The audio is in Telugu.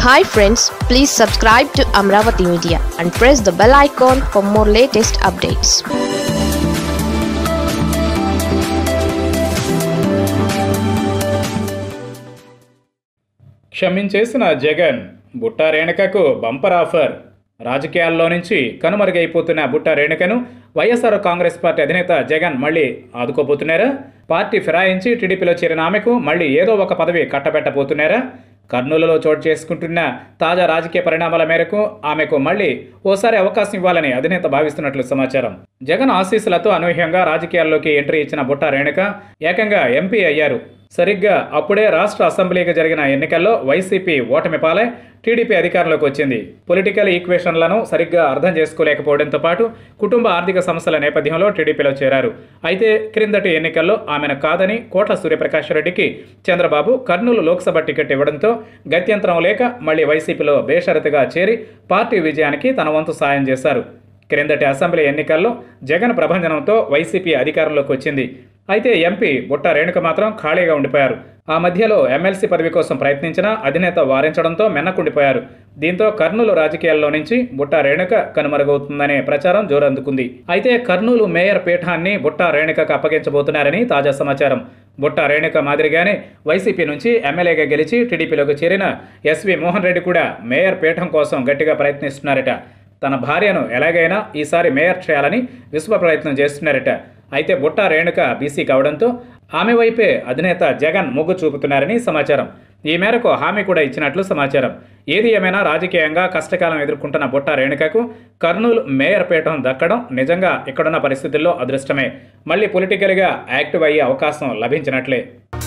hi friends please subscribe to Amaravati media and press the bell icon for more latest updates క్షమించేసిన జగన్ బుట్ట రేణుకకు బంపర్ ఆఫర్ రాజకీయాల్లో నుంచి కనుమరుగైపోతున్న బుట్ట రేణుకను వైఎస్ఆర్ కాంగ్రెస్ పార్టీ అధినేత జగన్ మళ్ళీ ఆదుకోబోతున్నారా పార్టీ ఫిరాయించి టీడీపీలో చేరిన ఆమెకు మళ్ళీ ఏదో ఒక పదవి కట్టబెట్టబోతున్నారా కర్నూలులో చోటు చేసుకుంటున్న తాజా రాజకీయ పరిణామాల మేరకు ఆమెకు మళ్ళీ ఓసారి అవకాశం ఇవ్వాలని అధినేత భావిస్తున్నట్లు సమాచారం జగన్ ఆశీస్సులతో అనూహ్యంగా రాజకీయాల్లోకి ఎంట్రీ ఇచ్చిన బుట్ట రేణుక ఏకంగా ఎంపీ అయ్యారు సరిగ్గా అప్పుడే రాష్ట్ర అసెంబ్లీకి జరిగిన ఎన్నికల్లో వైసీపీ ఓటమి పాలై టీడీపీ అధికారంలోకి వచ్చింది పొలిటికల్ ఈక్వేషన్లను సరిగ్గా అర్థం చేసుకోలేకపోవడంతో పాటు కుటుంబ ఆర్థిక సమస్యల నేపథ్యంలో టీడీపీలో చేరారు అయితే క్రిందటి ఎన్నికల్లో ఆమెను కాదని కోట్ల సూర్యప్రకాష్ రెడ్డికి చంద్రబాబు కర్నూలు లోక్సభ టికెట్ ఇవ్వడంతో గత్యంతరం లేక మళ్లీ వైసీపీలో బేషరతుగా చేరి పార్టీ విజయానికి తన వంతు సాయం చేశారు క్రిందటి అసెంబ్లీ ఎన్నికల్లో జగన్ ప్రభంజనంతో వైసీపీ అధికారంలోకి వచ్చింది అయితే ఎంపీ బుట్ట రేణుక మాత్రం ఖాళీగా ఉండిపోయారు ఆ మధ్యలో ఎమ్మెల్సీ పదవి కోసం ప్రయత్నించినా అధినేత వారించడంతో మెన్నకుండిపోయారు దీంతో కర్నూలు రాజకీయాల్లో నుంచి బుట్ట రేణుక కనుమరుగవుతుందనే ప్రచారం జోరందుకుంది అయితే కర్నూలు మేయర్ పీఠాన్ని బుట్ట రేణుకకు అప్పగించబోతున్నారని తాజా సమాచారం బుట్ట రేణుక మాదిరిగానే వైసీపీ నుంచి ఎమ్మెల్యేగా గెలిచి టీడీపీలోకి చేరిన ఎస్వి మోహన్ రెడ్డి కూడా మేయర్ పీఠం కోసం గట్టిగా ప్రయత్నిస్తున్నారట తన భార్యను ఎలాగైనా ఈసారి మేయర్ చేయాలని విశ్వ ప్రయత్నం చేస్తున్నారట అయితే బుట్ట రేణుక బీసీ కావడంతో ఆమె వైపే అధినేత జగన్ మొగ్గు చూపుతున్నారని సమాచారం ఈ మేరకు హామీ కూడా ఇచ్చినట్లు సమాచారం ఏది ఏమైనా రాజకీయంగా కష్టకాలం ఎదుర్కొంటున్న బుట్ట రేణుకకు కర్నూలు మేయర్ పీఠం దక్కడం నిజంగా ఇక్కడున్న పరిస్థితుల్లో అదృష్టమే మళ్ళీ పొలిటికల్గా యాక్టివ్ అయ్యే అవకాశం లభించినట్లే